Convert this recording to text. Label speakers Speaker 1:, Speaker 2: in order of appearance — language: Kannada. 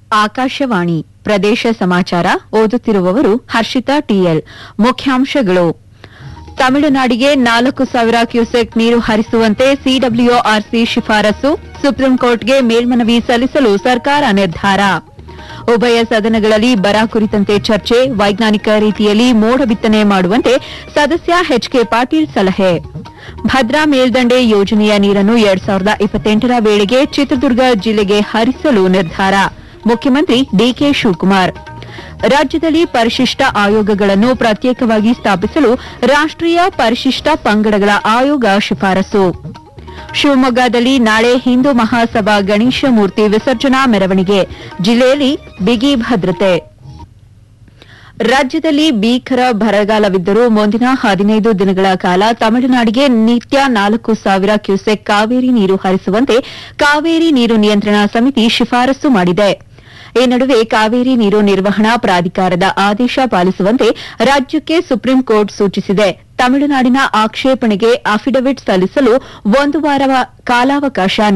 Speaker 1: ಆಕಾಶವಾಣಿ ಪ್ರದೇಶ ಸಮಾಚಾರ ಓದುತ್ತಿರುವವರು ಹರ್ಷಿತಾ ಟಿಎಲ್ ಮುಖ್ಯಾಂಶಗಳು ತಮಿಳುನಾಡಿಗೆ ನಾಲ್ಕು ಸಾವಿರ ಕ್ಯೂಸೆಕ್ ನೀರು ಹರಿಸುವಂತೆ ಸಿಡಬ್ಲ್ಯೂಆರ್ಸಿ ಶಿಫಾರಸು ಸುಪ್ರೀಂಕೋರ್ಟ್ಗೆ ಮೇಲ್ಮನವಿ ಸಲ್ಲಿಸಲು ಸರ್ಕಾರ ನಿರ್ಧಾರ ಉಭಯ ಸದನಗಳಲ್ಲಿ ಬರ ಕುರಿತಂತೆ ಚರ್ಚೆ ವೈಜ್ಞಾನಿಕ ರೀತಿಯಲ್ಲಿ ಮೋಡ ಬಿತ್ತನೆ ಮಾಡುವಂತೆ ಸದಸ್ಯ ಎಚ್ಕೆ ಪಾಟೀಲ್ ಸಲಹೆ ಭದ್ರಾ ಮೇಲ್ದಂಡೆ ಯೋಜನೆಯ ನೀರನ್ನು ಎರಡ್ ಸಾವಿರದ ಇಪ್ಪತ್ತೆಂಟರ ವೇಳೆಗೆ ಚಿತ್ರದುರ್ಗ ಜಿಲ್ಲೆಗೆ ಹರಿಸಲು ನಿರ್ಧಾರ ಮುಖ್ಯಮಂತ್ರಿ ಡಿಕೆ ಶಿವಕುಮಾರ್ ರಾಜ್ಯದಲ್ಲಿ ಪರಿಶಿಷ್ಟ ಆಯೋಗಗಳನ್ನು ಪ್ರತ್ಯೇಕವಾಗಿ ಸ್ಥಾಪಿಸಲು ರಾಷ್ಟೀಯ ಪರಿಶಿಷ್ಟ ಪಂಗಡಗಳ ಆಯೋಗ ಶಿಫಾರಸು ಶಿವಮೊಗ್ಗದಲ್ಲಿ ನಾಳೆ ಹಿಂದೂ ಮಹಾಸಭಾ ಗಣೇಶ ಮೂರ್ತಿ ವಿಸರ್ಜನಾ ಮೆರವಣಿಗೆ ಜಿಲ್ಲೆಯಲ್ಲಿ ಬಿಗಿ ಭದ್ರತೆ ರಾಜ್ಯದಲ್ಲಿ ಭೀಕರ ಬರಗಾಲವಿದ್ದರೂ ಮುಂದಿನ ಹದಿನೈದು ದಿನಗಳ ಕಾಲ ತಮಿಳುನಾಡಿಗೆ ನಿತ್ಯ ನಾಲ್ಕು ಸಾವಿರ ಕ್ಯೂಸೆಕ್ ಕಾವೇರಿ ನೀರು ಹರಿಸುವಂತೆ ಕಾವೇರಿ ನೀರು ನಿಯಂತ್ರಣ ಸಮಿತಿ ಶಿಫಾರಸು ಮಾಡಿದೆ ಈ ನಡುವೆ ಕಾವೇರಿ ನೀರು ನಿರ್ವಹಣಾ ಪ್ರಾಧಿಕಾರದ ಆದೇಶ ಪಾಲಿಸುವಂತೆ ರಾಜ್ಯಕ್ಕೆ ಸುಪ್ರೀಂ ಕೋರ್ಟ್ ಸೂಚಿಸಿದೆ ತಮಿಳುನಾಡಿನ ಆಕ್ಷೇಪಣೆಗೆ ಅಫಿಡವಿಟ್ ಸಲ್ಲಿಸಲು ಒಂದು ವಾರ ಕಾಲಾವಕಾಶ